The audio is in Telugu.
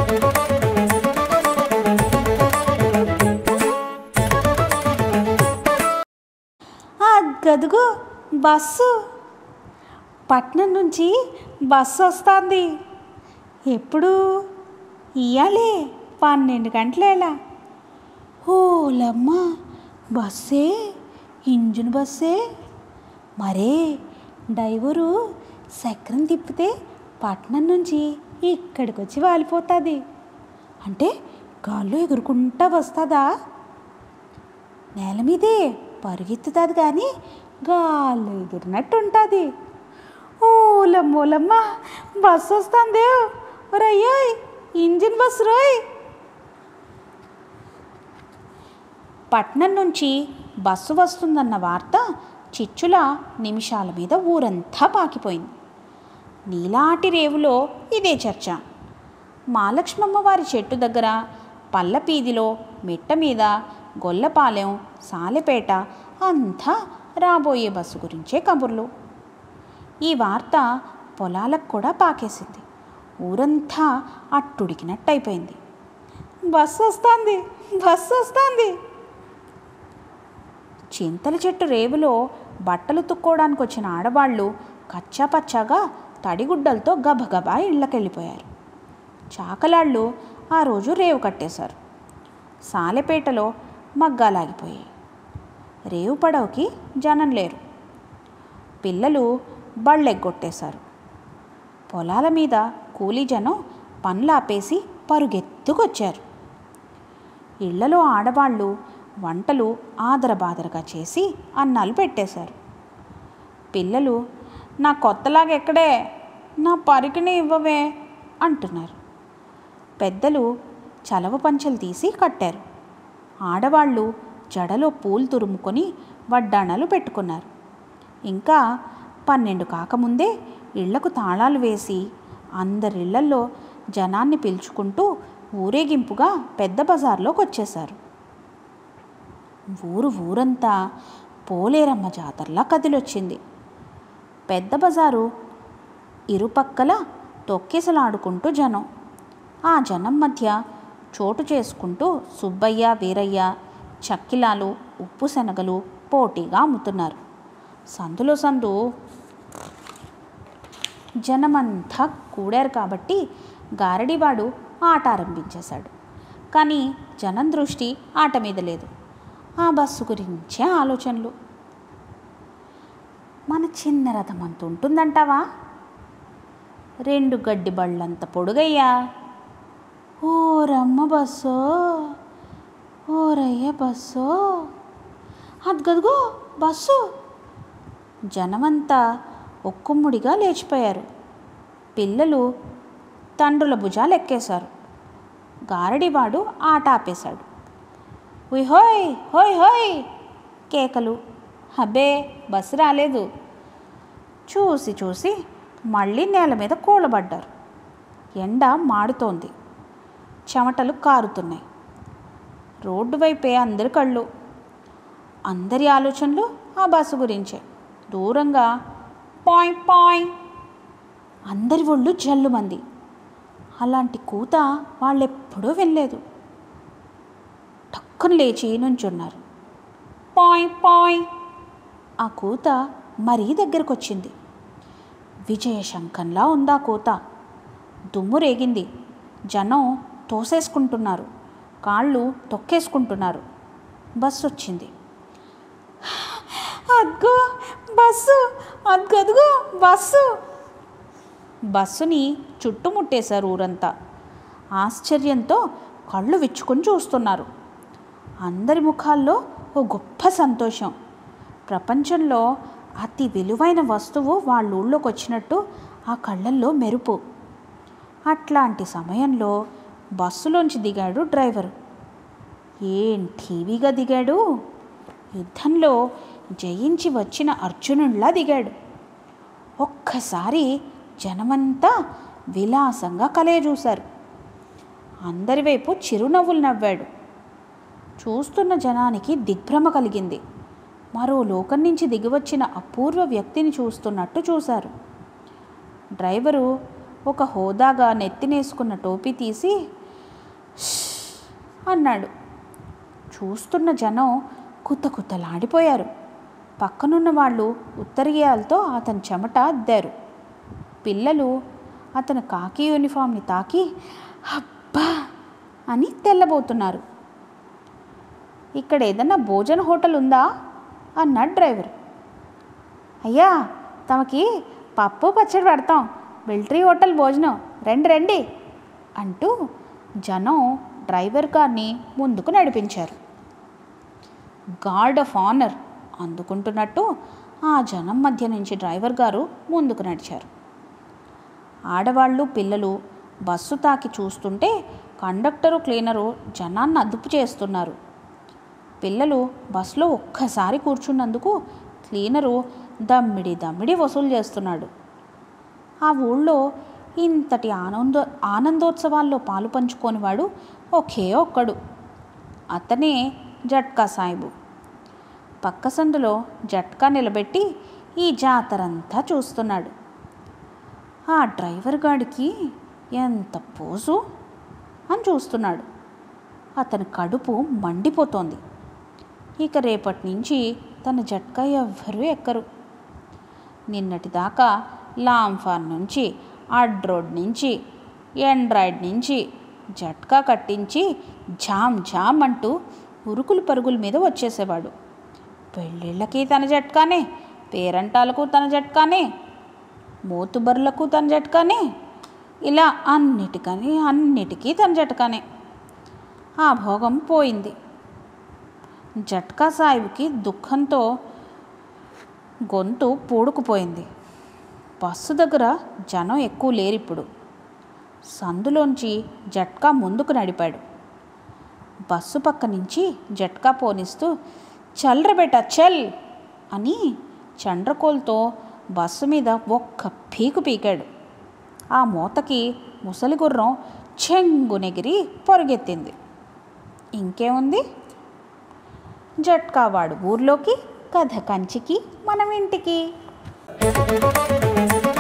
ఆ గదుగు బస్సు పట్నం నుంచి బస్సు వస్తుంది ఎప్పుడు ఇయ్యాలే పన్నెండు గంటలేలా ఓలమ్మ బస్సే ఇంజిన్ బస్సే మరే డ్రైవరు చక్రం తిప్పితే పట్నం నుంచి ఇక్కడికి వచ్చి వాలిపోతుంది అంటే గాల్లో ఎగురుకుంటా వస్తుందా నేల మీదే పరుగెత్తుతుంది కానీ గాల్లో ఎగిరినట్టు ఉంటుంది ఓలమ్మోలమ్మ బస్సు వస్తుంది రయ్యోయ్ ఇంజిన్ బస్సు రోయ్ పట్నం నుంచి బస్సు వస్తుందన్న వార్త చిచ్చుల నిమిషాల మీద ఊరంతా పాకిపోయింది నీలాటి రేవులో ఇదే చర్చ మాలక్ష్మమ్మ వారి చెట్టు దగ్గర పల్లపీదిలో మిట్ట మీద గొల్లపాలెం సాలెపేట అంతా రాబోయే బస్సు గురించే కబుర్లు ఈ వార్త పొలాలకు కూడా పాకేసింది ఊరంతా అట్టుడికినట్టయిపోయింది బస్సు వస్తుంది బస్సు వస్తుంది చింతల చెట్టు రేవులో బట్టలు తుక్కోవడానికి వచ్చిన ఆడవాళ్ళు కచ్చాపచ్చాగా తడిగుడ్డలతో గబగబా ఇళ్ళకెళ్ళిపోయారు చాకలాళ్ళు ఆ రోజు రేవు కట్టేశారు సాలెపేటలో మగ్గాలాగిపోయాయి రేవు పడవకి జనం లేరు పిల్లలు బళ్ళెగ్గొట్టేశారు పొలాల మీద కూలీ జనం పనులాపేసి పరుగెత్తుకొచ్చారు ఇళ్లలో ఆడవాళ్ళు వంటలు ఆదరబాదరగా చేసి అన్నాలు పెట్టేశారు పిల్లలు నా కొత్తలాగా ఎక్కడే నా పరికిని ఇవ్వవే అంటున్నారు పెద్దలు చలవ పంచలు తీసి కట్టారు ఆడవాళ్ళు జడలో పూలు తురుముకొని వడ్డాణాలు పెట్టుకున్నారు ఇంకా పన్నెండు కాకముందే ఇళ్లకు తాళాలు వేసి అందరిళ్లల్లో జనాన్ని పిలుచుకుంటూ ఊరేగింపుగా పెద్ద బజార్లోకి వచ్చేశారు ఊరు ఊరంతా పోలేరమ్మ జాతరలా కదిలొచ్చింది పెద్ద బజారు ఇరుపక్కల తొక్కిసలాడుకుంటూ జనం ఆ జనం మధ్య చోటు చేసుకుంటూ సుబ్బయ్య వీరయ్య చక్కిలాలు ఉప్పు శనగలు పోటీగా అమ్ముతున్నారు సందులో సందు జనమంతా కూడారు కాబట్టి గారడివాడు ఆట ఆరంభించేశాడు కానీ జనం దృష్టి ఆట మీద లేదు ఆ బస్సు గురించే ఆలోచనలు మన చిన్న రథం అంత ఉంటుందంటావా రెండు గడ్డి బళ్ళంత పొడుగయ్యా ఓరమ్మ బస్సో ఓరయ్య బస్సో అదిగదిగో బస్సు జనమంతా ఒక్కుమ్ముడిగా లేచిపోయారు పిల్లలు తండ్రుల భుజాలు ఎక్కేశారు గారడివాడు ఆట ఆపేశాడు ఉయ్ హోయ్ హోయ్ హోయ్ కేకలు అబ్బే బస్సు రాలేదు చూసి చూసి మళ్ళీ నేల మీద కూలబడ్డారు ఎండ మాడుతోంది చెమటలు కారుతున్నాయి రోడ్డు వైపే అందరి కళ్ళు అందరి ఆలోచనలు ఆ బస్సు గురించే దూరంగా పాయ్ పాయ్ అందరి ఒళ్ళు జల్లుమంది అలాంటి కూత వాళ్ళెప్పుడూ వినలేదు టక్కున లేచి నుంచున్నారు పాయ్ పాయ్ ఆ కూత మరీ దగ్గరకు వచ్చింది విజయశంఖంలా ఉందా కూత దుమ్ము రేగింది జనం తోసేసుకుంటున్నారు కాళ్ళు తొక్కేసుకుంటున్నారు బస్సు వచ్చింది అద్గో బస్సు అద్గదుగో బస్సు బస్సుని చుట్టుముట్టేశారు ఊరంతా ఆశ్చర్యంతో కళ్ళు విచ్చుకొని చూస్తున్నారు అందరి ముఖాల్లో ఓ గొప్ప సంతోషం ప్రపంచంలో అతి విలువైన వస్తువు వాళ్ళ ఊళ్ళోకి వచ్చినట్టు ఆ కళ్ళల్లో మెరుపు అట్లాంటి సమయంలో బస్సులోంచి దిగాడు డ్రైవరు ఏం టీవీగా దిగాడు యుద్ధంలో జయించి వచ్చిన అర్జునుడిలా దిగాడు ఒక్కసారి జనమంతా విలాసంగా కలయజూశారు అందరి వైపు చిరునవ్వులు నవ్వాడు చూస్తున్న జనానికి దిగ్భ్రమ కలిగింది మరో లోకం నుంచి దిగివచ్చిన అపూర్వ వ్యక్తిని చూస్తున్నట్టు చూశారు డ్రైవరు ఒక హోదాగా నెత్తినేసుకున్న టోపీ తీసి "ష్" అన్నాడు చూస్తున్న జనం కుత్త కుత్తలాడిపోయారు పక్కనున్న వాళ్ళు ఉత్తరీయాలతో అతని చెమట అద్దారు పిల్లలు అతని కాకి యూనిఫామ్ని తాకి అబ్బా అని తెల్లబోతున్నారు ఇక్కడ ఏదన్నా భోజన హోటల్ ఉందా అన్నాడు డ్రైవర్ అయ్యా తమకి పప్పు పచ్చడి పెడతాం మిలిటరీ హోటల్ భోజనం రండి రండి అంటూ జనం డ్రైవర్ గారిని ముందుకు నడిపించారు గార్డ్ ఆఫ్ ఆనర్ అందుకుంటున్నట్టు ఆ జనం మధ్య నుంచి డ్రైవర్ గారు ముందుకు నడిచారు ఆడవాళ్ళు పిల్లలు బస్సు తాకి చూస్తుంటే కండక్టరు క్లీనరు జనాన్ని అదుపు చేస్తున్నారు పిల్లలు బస్సులో ఒక్కసారి కూర్చున్నందుకు క్లీనరు దమ్మిడి దమ్మిడి వసూలు చేస్తున్నాడు ఆ ఊళ్ళో ఇంతటి ఆనంద ఆనందోత్సవాల్లో పాలు పంచుకోనివాడు ఒకే ఒక్కడు అతనే జట్కా సాయిబు పక్క సందులో జట్కా నిలబెట్టి ఈ జాతరంతా చూస్తున్నాడు ఆ డ్రైవర్ గాడికి ఎంత పోజు అని చూస్తున్నాడు అతని కడుపు మండిపోతోంది ఇక రేపటి నుంచి తన జట్కా ఎవ్వరూ ఎక్కరు నిన్నటిదాకా లాంఫార్ నుంచి అడ్ రోడ్ నుంచి ఎండ్రాయిడ్ నుంచి జట్కా కట్టించి జామ్ జామ్ అంటూ ఉరుకులు పరుగుల మీద వచ్చేసేవాడు పెళ్ళిళ్ళకి తన జట్కానే పేరంటాలకు తన జట్కానే మోతుబరులకు తన జట్కానే ఇలా అన్నిటికని అన్నిటికీ తన జట్కానే ఆ భోగం పోయింది జట్కా సాయిబుకి దుఃఖంతో గొంతు పూడుకుపోయింది బస్సు దగ్గర జనం ఎక్కువ లేరు ఇప్పుడు సందులోంచి జట్కా ముందుకు నడిపాడు బస్సు పక్క నుంచి జట్కా పోనిస్తూ చల్ర బేట చల్ అని చండ్రకోల్తో బస్సు మీద ఒక్క పీకు పీకాడు ఆ మూతకి ముసలి గుర్రం చెంగునెగిరి పొరుగెత్తింది ఇంకేముంది జట్కావాడు ఊర్లోకి కథ కంచికి మనం ఇంటికి